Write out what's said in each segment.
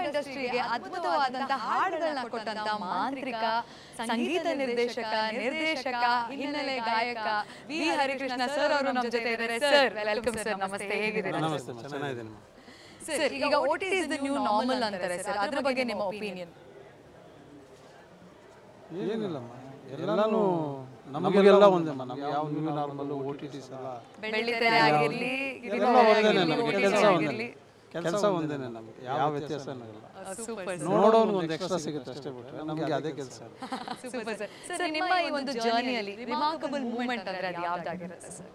ಇಂಡಸ್ಟ್ರಿಗೆ ಅದ್ಭುತವಾದಂತಹ ಹಾಡುಗಳನ್ನ ಕೊಟ್ಟಂತ ಮಾಂತ್ರಿಕ ಸಂಗೀತ ನಿರ್ದೇಶಕ ನಿರ್ದೇಶಕ ಹಿನ್ನೆಲೆ ಗಾಯಕ ವಿ ಹರಿಕೃಷ್ಣ ಸರ್ ಅವರು ನಮ್ಮ ಜೊತೆ ಇದ್ದಾರೆ ಸರ್ ವೆಲ್ಕಮ್ ಸರ್ ನಮಸ್ತೆ ಹೇಗಿದ್ದೀರಾ ನಮಸ್ತೆ ಚೆನ್ನಾಗಿದ್ದೀನಿ ಸರ್ ಈಗ O T is the new normal ಅಂತಾರೆ ಸರ್ ಅದ್ರ ಬಗ್ಗೆ ನಿಮ್ಮ ಒಪಿನಿಯನ್ ಏನಿಲ್ಲಮ್ಮ ಎಲ್ಲಾನು ನಮಗೆಲ್ಲ ಒಂದೇಮ್ಮ ನಮ್ಗೆ ಯಾವ new normal O T Ts ಎಲ್ಲ ಬೆಳ್ಳಿತೆರೆ ಆಗಿರ್ಲಿ ಎಲ್ಲ ಒಂದೇನೆ ನಮಗೆ ಕೆಲಸ ಒಂದೇನೆ ಕೆಲಸ ಒಂದೇನೆ ನಮಗೆ ಯಾವ ವ್ಯತ್ಯಾಸ ಇಲ್ಲ ಸೂಪರ್ ನೋಡೋನು ಒಂದು ಎಕ್ಸ್ಟ್ರಾ ಸಿಗುತ್ತೆ ಅಷ್ಟೇ ಬಿಟ್ರೆ ನಮಗೆ ಅದೇ ಕೆಲಸ ಸೂಪರ್ ಸರ್ ಸರ್ ನಿಮ್ಮ ಈ ಒಂದು ಜರ್ನಿಯಲ್ಲಿ ರಿಮಾರ್ಕಬಲ್ ಮೂಮೆಂಟ್ ಅಂದ್ರೆ ಅದು ಯಾವ್ದಾಗಿರುತ್ತೆ ಸರ್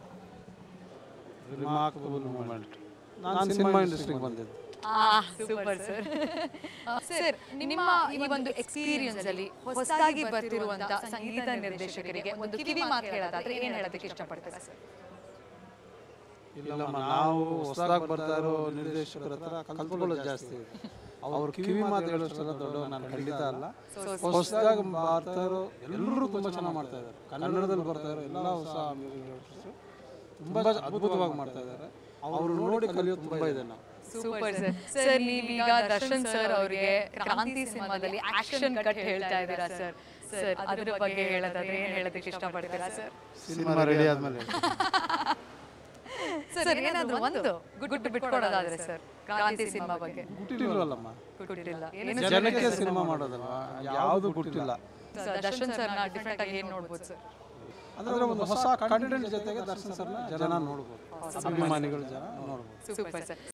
ರಿಮಾರ್ಕಬಲ್ ಮೂಮೆಂಟ್ ನಾನು ಸಿನಿಮಾ ಇಂಡಸ್ಟ್ರಿಗೆ ಬಂದಿದ್ದು ಸೂಪರ್ ಸರ್ ಸರ್ ನಿಮ್ಮ ಈ ಒಂದು ಎಕ್ಸ್ಪೀರಿಯನ್ಸ್ ಅಲ್ಲಿ ಹೊಸದಾಗಿ ಬರ್ತಿರುವಂತ ಸಂಗೀತ ನಿರ್ದೇಶಕರಿಗೆ ಒಂದು ಕಿವಿ ಮಾತು ಹೇಳೋದಾದ್ರೆ ಏನ್ ಹೇಳೋದಕ್ಕೆ ಇಷ್ಟಪಡ್ತೀರಾ ಸರ್ ಇಲ್ಲಮ್ಮ ನಾವು ಹೊಸದಾಗಿ ಬರ್ತಾ ಇರೋ ನಿರ್ದೇಶಕರ ಹತ್ರ ಕಲ್ತ್ಕೊಳ್ಳೋದು ಜಾಸ್ತಿ ಇದೆ ಅವ್ರ ಕಿವಿ ಮಾತು ಹೇಳೋಷ್ಟೆಲ್ಲ ದೊಡ್ಡವ್ರು ನಾನು ಖಂಡಿತ ಅಲ್ಲ ಹೊಸದಾಗಿ ಬರ್ತಾ ಇರೋ ಎಲ್ಲರೂ ತುಂಬ ಚೆನ್ನಾಗಿ ಮಾಡ್ತಾ ಇದ್ದಾರೆ ಕನ್ನಡದಲ್ಲಿ ಬರ್ತಾ ಇರೋ ಎಲ್ಲ ಹೊಸ ಮ್ಯೂಸಿಕ್ ತುಂಬ ಅದ್ಭುತವಾಗಿ ಮಾಡ್ತಾ ಇದ್ದಾರೆ ಅವರು ನೋಡಿ ಕಲಿಯೋದು ತುಂಬ ಇದೆ ನಾವು ಸೂಪರ್ ಸರ್ ಸರ್ ನೀವೀಗ ದರ್ಶನ್ ಸರ್ ಅವರಿಗೆ ಕ್ರಾಂತಿ ಸಿನಿಮಾದಲ್ಲಿ ಆಕ್ಷನ್ ಕಟ್ ಹೇಳ್ತಾ ಇದ್ದೀರಾ ಸರ್ ಸರ್ ಅದ್ರ ಬಗ್ಗೆ ಹೇಳೋದಾದ್ರೆ ಏನ್ ಹೇಳೋದಕ್ಕೆ ಇಷ್ಟಪಡ್ತೀರಾ ಸರ್ ಸಿನಿಮಾ ರೆಡಿ ಆದ್ಮೇಲೆ ಸರ್ ಏನಾದ್ರು ಒಂದು ಗುಟ್ಟು ಬಿಟ್ಕೊಡೋದಾದ್ರೆ ಸರ್ ಕ್ರಾಂತಿ ಸಿನಿಮಾ ಬಗ್ಗೆ ಗುಟ್ಟಿಲ್ವಲ್ಲಮ್ಮ ಗುಟ್ಟಿಲ್ಲ ಜನಕ್ಕೆ ಸಿನಿಮಾ ಮಾಡೋದಲ್ವಾ ಯಾವುದು ಗುಟ್ಟಿಲ್ಲ ಸರ್ ದರ್ಶನ್ ಸರ್ನ ಡಿಫ್ರೆಂಟ್ ಆಗಿ ಏನ್ ನೋಡ್ಬೋದು ಸರ್ ಅಂದ್ರೆ ಒಂದು ಹೊಸ ಕಂಟೆಂಟ್ ಜೊತೆಗೆ ದರ್ಶನ್ ಸರ್ನ ಜನ ನೋಡ್ಬೋದು ಅಭಿಮಾನಿಗಳು ಜನ ನೋಡ್ಬೋದು ಸೂಪರ್ ಸರ್